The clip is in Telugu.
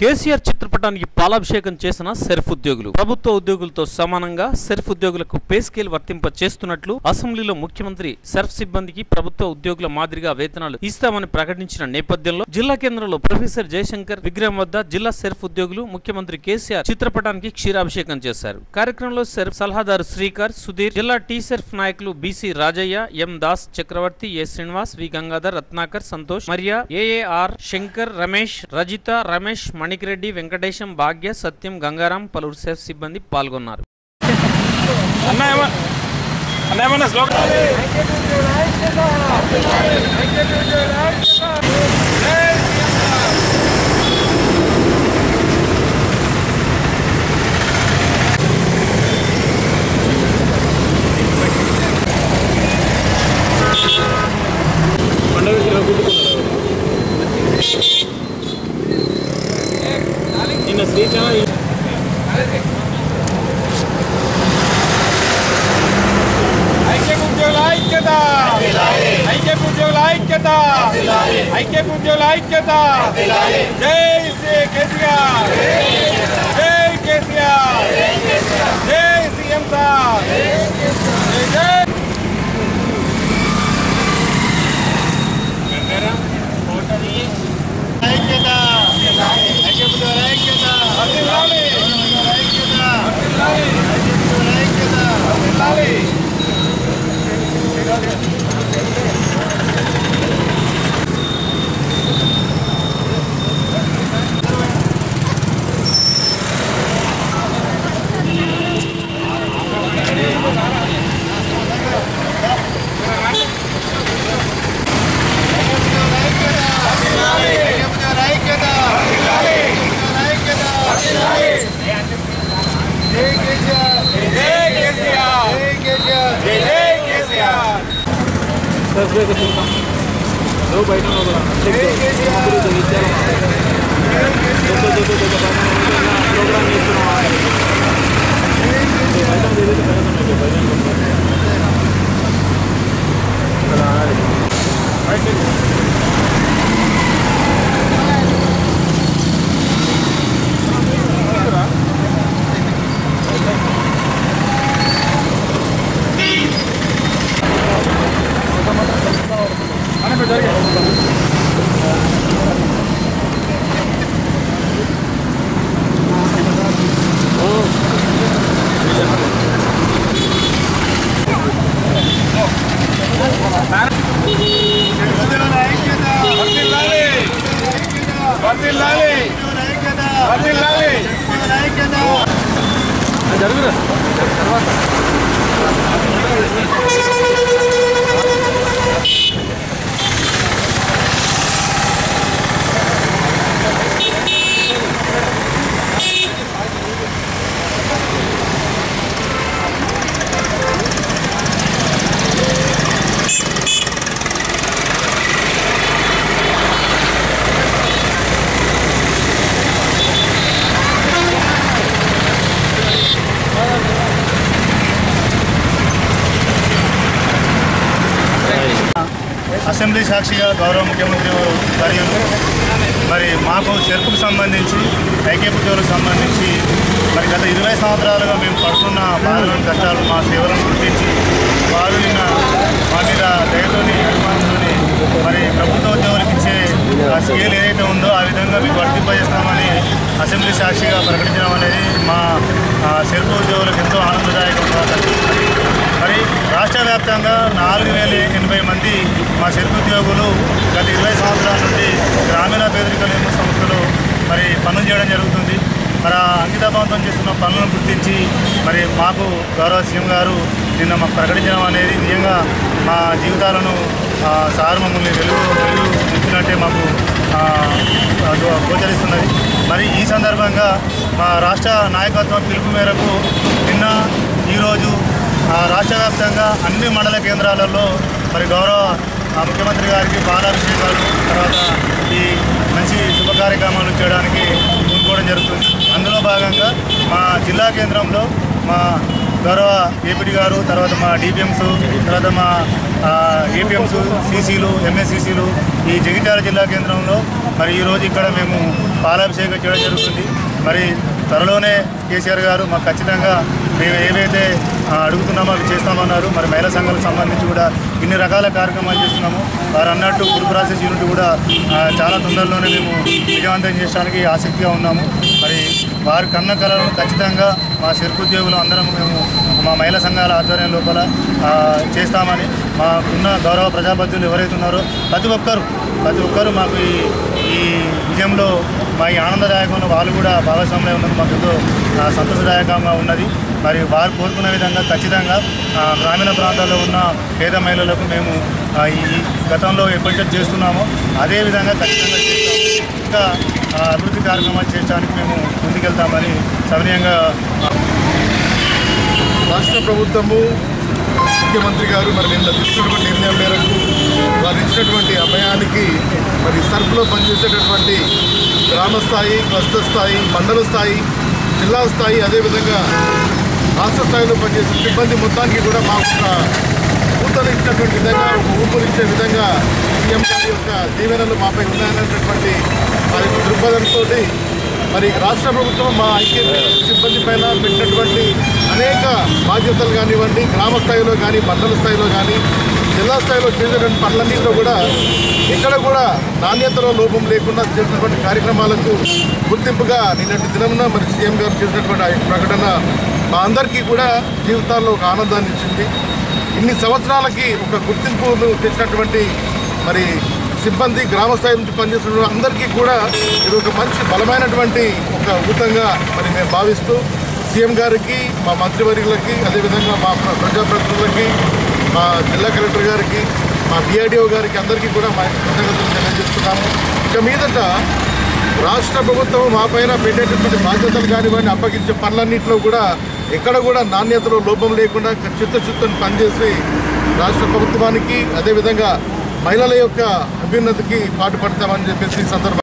కేసీఆర్ చిత్రపటానికి పాలాభిషేకం చేసిన సెర్ఫ్ ఉద్యోగులు ప్రభుత్వ ఉద్యోగులతో సమానంగా సెర్ఫ్ ఉద్యోగులకు పే స్కేల్ వర్తింప చేస్తున్నట్లు అసెంబ్లీలో ముఖ్యమంత్రి సెర్ఫ్ సిబ్బందికి ప్రభుత్వ ఉద్యోగుల మాదిరిగా వేతనాలు ఇస్తామని ప్రకటించిన నేపథ్యంలో జిల్లా కేంద్రంలో ప్రొఫెసర్ జయశంకర్ విగ్రహం వద్ద జిల్లా సెర్ఫ్ ఉద్యోగులు ముఖ్యమంత్రి కేసీఆర్ చిత్రపటానికి క్షీరాభిషేకం చేశారు కార్యక్రమంలో సెర్ఫ్ సలహాదారు శ్రీకర్ సుధీర్ జిల్లా టీ సెర్ఫ్ నాయకులు BC Rajaiah M Das Chakravarthy A Srinivas V Gangadhar Ratnakar Santosh Mariya AAR Shankar Ramesh Rajitha Ramesh Manikireddy Venkatesham Bhagya Satyam Gangaram పలువురు సెర్ఫ్ సిబ్బంది పాల్గొన్నారు అన్న ఏమ- అన్న ఏమన్నా శ్లోకం నిన్న శ్రీచాన్ ఐక్య ఉద్యోగుల ఐక్యత ఐక్య ఉద్యోగుల ఐక్యత ఐక్య ఉద్యోగుల ఐక్యత జై శ్రీ కేసీఆర్ జై కేసీఆర్ జై సీఎం సార్ జై జై ఐక్యత ఐక్య ఉద్యోగుల ఐక్యత వర్ధిల్లాలి ఐక్యత వర్ధిల్లాలి ఐక్య ఉద్యోగుల ఐక్యత వర్ధిల్లాలి వర్ధిల్లాలి వర్ధిల్లాలి వర్ధిల్లాలి జరుగురా అసెంబ్లీ సాక్షిగా గౌరవ ముఖ్యమంత్రి వర్యులు మరి మాకు చెరుకుకు సంబంధించి ఐక్యపుజోలకు సంబంధించి మరి గత ఇరవై సంవత్సరాలుగా మేము పడుతున్న బాధలను కష్టాలు మా సేవలను గుర్తించి వారు నిన్న మా మీద దయతోని అభిమానంతోని మరి ప్రభుత్వ ఉద్యోగులకు ఇచ్చే ఆ స్కేల్ ఏదైతే ఉందో ఆ విధంగా మీకు వర్తింపజేస్తామని అసెంబ్లీ సాక్షిగా ప్రకటించడం అనేది మా ఆ, చెరుకు ఉద్యోగులకు ఎంతో ఆనందదాయకంగా కనిపిస్తుంది మరి రాష్ట్ర వ్యాప్తంగా నాలుగు వేల ఎనభై మంది మా చెరుకు ఉద్యోగులు గత ఇరవై సంవత్సరాల నుండి గ్రామీణ పేదరిక నిర్మూలన సంస్థలు మరి పనులు చేయడం జరుగుతుంది మరి ఆ అంకితభావంతో చేస్తున్న పనులను గుర్తించి మరి మాకు గౌరవ సీఎం గారు నిన్న మాకు ప్రకటించడం అనేది నిజంగా మా జీవితాలను ఆ, సార్ మమ్మల్ని వెలుగు వెలుగు నింపినట్టే మాకు ఆ, అది గోచరిస్తున్నది మరి ఈ సందర్భంగా మా రాష్ట్ర నాయకత్వం పిలుపు మేరకు నిన్న ఈరోజు ఆ, రాష్ట్ర వ్యాప్తంగా అన్ని మండల కేంద్రాలలో మరి గౌరవ ఆ, ముఖ్యమంత్రి గారికి పాలాభిషేకాలు తర్వాత ఈ మంచి శుభ కార్యక్రమాలు చేయడానికి పూనుకోవడం జరుగుతుంది అందులో భాగంగా మా జిల్లా కేంద్రంలో మా గౌరవ ఏపీటీ గారు తర్వాత మా డిపిఎంస్ తర్వాత మా ఏపీఎంస్ సీసీలు ఎంఎస్సీసీలు ఈ జగిత్యాల జిల్లా కేంద్రంలో మరి ఈరోజు ఇక్కడ మేము పాలాభిషేకం చేయడం జరుగుతుంది మరి త్వరలోనే కేసీఆర్ గారు మాకు ఖచ్చితంగా మేము ఏవైతే ఆ, అడుగుతున్నామో అవి చేస్తామన్నారు మరి మహిళా సంఘాలకు సంబంధించి కూడా ఇన్ని రకాల కార్యక్రమాలు చేస్తున్నాము వారు అన్నట్టు గ్రూప్ ప్రాసెస్ యూనిట్ కూడా ఆ, చాలా తొందరలోనే మేము విజయవంతం చేయడానికి ఆసక్తిగా ఉన్నాము మరి వారి కన్న కళలను ఖచ్చితంగా మా ఉద్యోగులు అందరం మేము మా మహిళా సంఘాల ఆధ్వర్యం లోపల ఆ, చేస్తామని మాకున్న గౌరవ ప్రజాపతులు ఎవరైతే ఉన్నారో ప్రతి ఒక్కరు ప్రతి ఒక్కరు మాకు ఈ ఈ విజయంలో మా ఈ ఆనందదాయకంలో వాళ్ళు కూడా భాగస్వామ్యం ఉన్నది మాకు ఎంతో ఆ, సంతోషదాయకంగా ఉన్నది మరి వారు కోరుకున్న విధంగా ఖచ్చితంగా ఆ, గ్రామీణ ప్రాంతాల్లో ఉన్న పేద మహిళలకు మేము ఆ, ఈ గతంలో ఎప్పటికీ చేస్తున్నామో అదే విధంగా ఖచ్చితంగా చేస్తాము ఇంకా ఆ, అభివృద్ధి కార్యక్రమాలు చేయడానికి మేము ముందుకెళ్తామని సవినయంగా రాష్ట్ర ప్రభుత్వము ముఖ్యమంత్రి గారు మరి నిన్న తీసుకున్నటువంటి నిర్ణయం మేరకు వారు ఇచ్చినటువంటి అభయానికి మరి సర్పులో పనిచేసేటటువంటి గ్రామ స్థాయి క్లస్టర్ స్థాయి మండల స్థాయి జిల్లా స్థాయి అదేవిధంగా రాష్ట్ర స్థాయిలో పనిచేసే సిబ్బంది మొత్తానికి కూడా మాకు ఒక ఊతలు ఇచ్చినటువంటి విధంగా ఒక ఊపులు ఇచ్చే విధంగా సీఎం గారి యొక్క దీవెనలు మాపై ఉన్నాయనేటటువంటి వారి యొక్క దృక్పథంతో మరి రాష్ట్ర ప్రభుత్వం మా ఐక్యత సిబ్బంది పైన పెట్టినటువంటి అనేక బాధ్యతలు కానివ్వండి గ్రామ స్థాయిలో కానీ మండల స్థాయిలో కానీ జిల్లా స్థాయిలో చేసేటువంటి పనులన్నింటిలో కూడా ఎక్కడ కూడా నాణ్యతలో లోపం లేకుండా చేసినటువంటి కార్యక్రమాలకు గుర్తింపుగా నిన్నటి దినమున మరి సీఎం గారు చేసినటువంటి ఆ యొక్క ప్రకటన మా అందరికీ కూడా జీవితాల్లో ఒక ఆనందాన్ని ఇచ్చింది ఇన్ని సంవత్సరాలకి ఒక గుర్తింపును తెచ్చినటువంటి మరి సిబ్బంది గ్రామ స్థాయి నుంచి పనిచేస్తున్న అందరికీ కూడా ఇది ఒక మంచి బలమైనటువంటి ఒక ఊతంగా మరి మేము భావిస్తూ సీఎం గారికి మా మంత్రివర్యులకి అదేవిధంగా మా ప్ర- ప్రజాప్రతినిధులకి మా జిల్లా కలెక్టర్ గారికి మా డిఆర్డిఓ గారికి అందరికీ కూడా మా కృతజ్ఞతలు తెలియజేస్తున్నాము ఇక మీదట రాష్ట్ర ప్రభుత్వం మా పైన పెట్టేటటువంటి బాధ్యతలు కానివ్వండి అప్పగించే పనులన్నింటిలో కూడా ఎక్కడ కూడా నాణ్యతలో లోపం లేకుండా చిత్తశుద్ధిని పనిచేసి రాష్ట్ర ప్రభుత్వానికి అదేవిధంగా మహిళల యొక్క అభ్యున్నతికి పాటుపడతామని చెప్పేసి ఈ సందర్భంగా